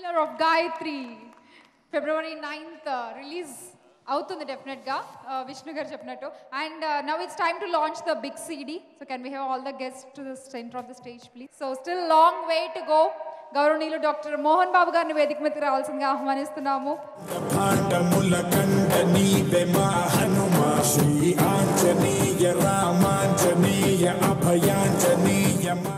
trailer of Gayatri ఫిబ్రవరి ninth release అవుతుంది డెఫినెట్గా విష్ణు గారు చెప్పినట్టు and now it's time to launch the big CD so can we have all the guest to the centre of the stage please so still long way to go గౌరవనీయులు doctor Mohan Babu గారిని వేదిక మీద రావాల్సిందిగా ఆహ్వానిస్తున్నాము భాండముల కండ నీవే మా హనుమా శ్రీ ఆంజనేయ రామాంజనేయ అభయాంజనేయ మా